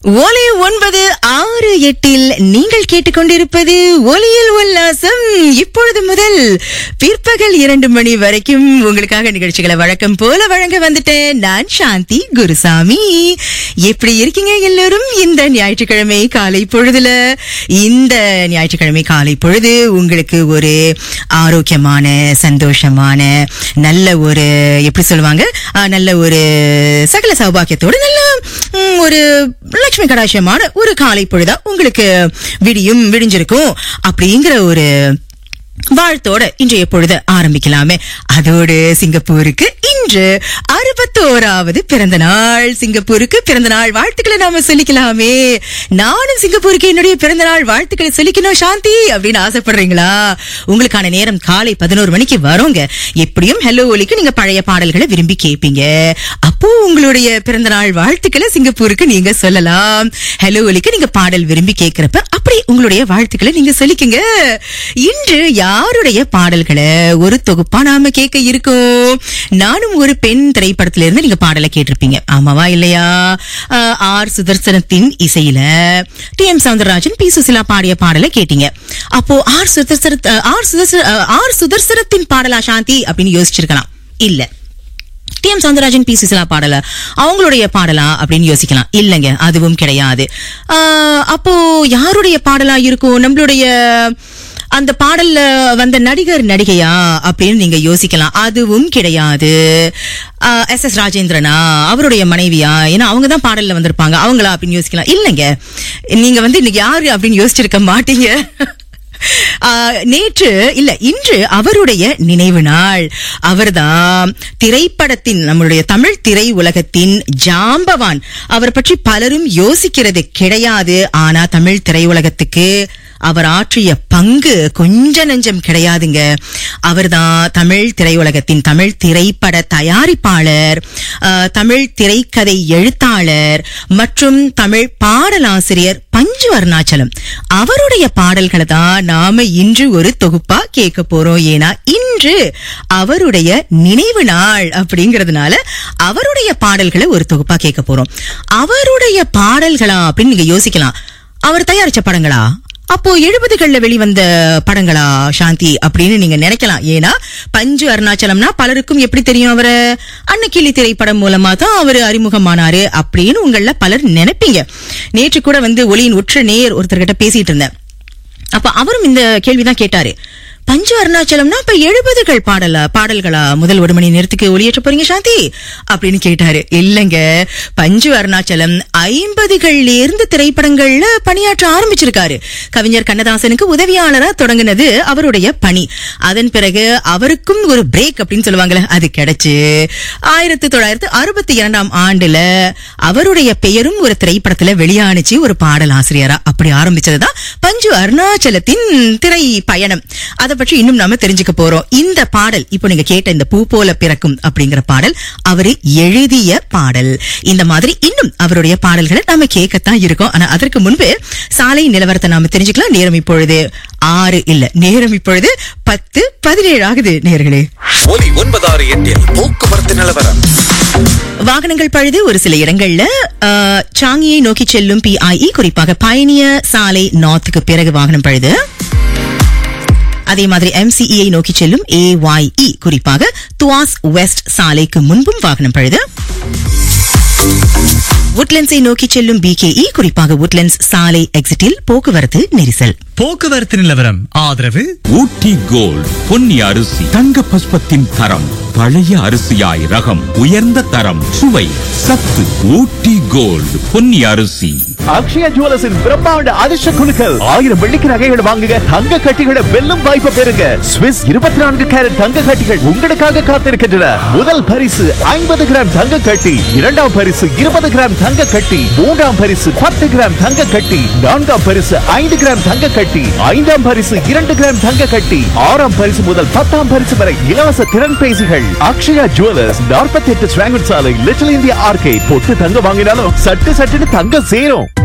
ஒலி ஒன்பது ஆறு எட்டில் நீங்கள் கேட்டுக்கொண்டிருப்பது ஒலியில் உல்லாசம் இப்பொழுது முதல் பிற்பகல் இரண்டு மணி வரைக்கும் உங்களுக்காக நிகழ்ச்சிகளை வழக்கம் போல வழங்க வந்துட்டேன் நான் சாந்தி குருசாமி எப்படி இருக்கீங்க எல்லாரும் இந்த ஞாயிற்றுக்கிழமை காலை பொழுதுல இந்த ஞாயிற்றுக்கிழமை காலை பொழுது உங்களுக்கு ஒரு ஆரோக்கியமான சந்தோஷமான நல்ல ஒரு எப்படி சொல்லுவாங்க ஆஹ், நல்ல ஒரு சகல சௌபாக்கியத்தோட நல்ல ம், ஒரு லட்சுமி கடாட்சியமான ஒரு காலை பொழுதா உங்களுக்கு விடியும் விடிஞ்சிருக்கும் அப்படிங்கிற ஒரு வாழ்த்தோட இன்றைய பொழுது ஆரம்பிக்கலாமே அதோடு சிங்கப்பூருக்கு இன்று அறுபத்தோராவது பிறந்த நாள் சிங்கப்பூருக்கு பிறந்த நாள் வாழ்த்துக்களை நாம சொல்லிக்கலாமே நானும் சிங்கப்பூருக்கு என்னுடைய பிறந்த நாள் வாழ்த்துக்களை சொல்லிக்கணும் சாந்தி அப்படின்னு ஆசைப்படுறீங்களா உங்களுக்கான நேரம் காலை பதினோரு மணிக்கு வரோங்க எப்படியும் ஹலோ ஒலிக்கு நீங்க பழைய பாடல்களை விரும்பி கேட்பீங்க அப்போ உங்களுடைய பிறந்த நாள் வாழ்த்துக்களை சிங்கப்பூருக்கு நீங்க சொல்லலாம் ஹலோ ஒலிக்கு நீங்க பாடல் விரும்பி கேட்கிறப்ப அப்படி உங்களுடைய வாழ்த்துக்களை நீங்க சொல்லிக்கங்க இன்று யாருடைய பாடல்களை ஒரு தொகுப்பா நாம கேட்க இருக்கோம் நானும் ஒரு பெண் திரைப்படத்துல இருந்து நீங்க பாடலை கேட்டிருப்பீங்க ஆமாவா இல்லையா ஆஹ், ஆர் சுதர்சனத்தின் இசையில T M Soundararajan P Susheela பாடிய பாடலை கேட்டீங்க அப்போ R Sudarsan R Sudarsan R சுதர்சனத்தின் பாடலா சாந்தி அப்படின்னு யோசிச்சிருக்கலாம் இல்ல T M Soundararajan P Susheela பாடல அவங்களுடைய பாடலா அப்படின்னு யோசிக்கலாம் இல்லைங்க அதுவும் கிடையாது ஆஹ், அப்போ யாருடைய பாடலா இருக்கும் நம்மளுடைய அந்த பாடல்ல வந்த நடிகர் நடிகையா அப்படின்னு நீங்க யோசிக்கலாம் அதுவும் கிடையாது எஸ் எஸ் ராஜேந்திரனா அவருடைய மனைவியா ஏன்னா அவங்க தான் பாடல்ல வந்திருப்பாங்க அவங்களா அப்படின்னு யோசிக்கலாம் இல்லைங்க நீங்க வந்து இன்னைக்கு யாரு அப்படின்னு யோசிச்சிருக்க மாட்டீங்க ஆஹ், நேற்று இல்ல இன்று அவருடைய நினைவு நாள் அவர்தான் திரைப்படத்தின் நம்மளுடைய தமிழ் திரை உலகத்தின் ஜாம்பவான் அவர் பற்றி பலரும் யோசிக்கிறது கிடையாது ஆனா தமிழ் திரையுலகத்துக்கு அவர் ஆற்றிய பங்கு கொஞ்ச நெஞ்சம் கிடையாதுங்க அவர்தான் தமிழ் திரையுலகத்தின் தமிழ் திரைப்பட தயாரிப்பாளர் ஆஹ், தமிழ் திரைக்கதை எழுத்தாளர் மற்றும் தமிழ் பாடலாசிரியர் பஞ்சு அருணாச்சலம் அவருடைய பாடல்களை தான் நாம இன்று ஒரு தொகுப்பா கேட்க போறோம் ஏன்னா இன்று அவருடைய நினைவு நாள் அப்படிங்கறதுனால அவருடைய பாடல்களை ஒரு தொகுப்பா கேட்க போறோம் அவருடைய பாடல்களா அப்படின்னு நீங்க யோசிக்கலாம் அவர் தயாரிச்ச படங்களா அப்போ எழுபதுகள்ல வெளிவந்த படங்களா சாந்தி அப்படின்னு நீங்க நினைக்கலாம் ஏன்னா பஞ்சு அருணாச்சலம்னா பலருக்கும் எப்படி தெரியும் அவரை அன்னக்கிளி திரைப்படம் மூலமா தான் அவர் அறிமுகமானாரு அப்படின்னு உங்கள பலர் நினைப்பீங்க நேற்று கூட வந்து ஒளியின் உற்ற நேர் ஒருத்தர்கிட்ட பேசிட்டு இருந்தேன் அப்ப அவரும் இந்த கேள்விதான் கேட்டாரு பஞ்சு அருணாச்சலம்னா இப்ப எழுபதுகள் பாடலா பாடல்களா முதல் ஒரு மணி நேரத்துக்கு ஒளியேற்ற போறீங்க சாந்தி அப்படின்னு கேட்டாரு இல்லங்க பஞ்சு அருணாச்சலம் ஐம்பதுகள்ல இருந்து திரைப்படங்கள்ல பணியாற்ற ஆரம்பிச்சிருக்காரு கவிஞர் கண்ணதாசனுக்கு உதவியாளரா தொடங்குனது அவருடைய பணி அதன் பிறகு அவருக்கும் ஒரு பிரேக் அப்படின்னு சொல்லுவாங்கல்ல அது கிடைச்சு ஆயிரத்தி தொள்ளாயிரத்தி அறுபத்தி இரண்டாம் ஆண்டுல அவருடைய பெயரும் ஒரு திரைப்படத்துல வெளியானுச்சு ஒரு பாடல் ஆசிரியரா அப்படி ஆரம்பிச்சதுதான் பஞ்சு அருணாச்சலத்தின் திரை பயணம் அதை பற்றி இன்னும் நாம தெரிஞ்சுக்க போறோம் இந்த பாடல் இப்போ நீங்க கேட்ட இந்த பூ போல பிறக்கும் அப்படிங்கிற பாடல் அவரு எழுதிய பாடல் இந்த மாதிரி இன்னும் அவருடைய பாடல்களை நாம கேட்கத்தான் இருக்கோம் ஆனா அதற்கு முன்பு சாலை நிலவரத்தை நாம தெரிஞ்சுக்கலாம் நேரம் இப்பொழுது ஆறு இல்ல நேரம் இப்பொழுது பத்து பதினேழு ஆகுது நேர்களே ஒலி ஒன்பதாறு எட்டில் போக்குவரத்து நிலவரம் வாகனங்கள் பழுது ஒரு சில இடங்கள்ல அஹ், சாங்கியை நோக்கி செல்லும் பிஐஇ குறிப்பாக பயணிய சாலை நார்த்துக்கு பிறகு வாகனம் பழுது அதே மாதிரி எம்சிஇயை நோக்கி செல்லும் ஏஒய்இ குறிப்பாக துவாஸ் வெஸ்ட் சாலைக்கு முன்பும் வாகனம் பழுது உட்லண்ட்ஸை நோக்கி செல்லும் பிகேஇ குறிப்பாக உட்லண்ட்ஸ் சாலை எக்ஸிட்டில் போக்குவரத்து நெரிசல் போக்குவரத்து நிலவரம் ஆதரவு ஊட்டி கோல்ட் பொன்னி அரிசி தங்க பஸ்பத்தின் தரம் பழைய அரிசியாய் ரகம் உயர்ந்த தரம் சுவை சத்து ஊட்டி கோல்ட் பொன்னி அரிசி அக்ஷயா ஜுவல்லர்ஸின் பிரம்மாண்ட அதிர்ஷ்ட குழுக்கள் ஆயிரம் வெள்ளிக்கு நகைகள் வாங்குங்க தங்க கட்டிகளை வெல்லும் வாய்ப்பை பெறுங்க ஸ்விஸ் இருபத்தி நான்கு கேரட் தங்க கட்டிகள் உங்களுக்காக காத்திருக்கின்றன முதல் பரிசு ஐம்பது கிராம் தங்க கட்டி இரண்டாம் பரிசு இருபது கிராம் தங்க கட்டி மூன்றாம் பரிசு பத்து கிராம் தங்க கட்டி நான்காம் பரிசு ஐந்து கிராம் தங்க கட்டி ஐந்தாம் பரிசு இரண்டு கிராம் தங்க கட்டி ஆறாம் பரிசு முதல் பத்தாம் பரிசு வரை இலவச திறன் பேசிகள் அக்ஷயா ஜுவல்லர்ஸ் நாற்பத்தி எட்டு ஸ்வாங்கட் சாலை லிட்டில் இந்தியா ஆர்கே பொட்டு தங்க வாங்கினாலும் சட்டு சட்டுன்னு தங்க சேரும்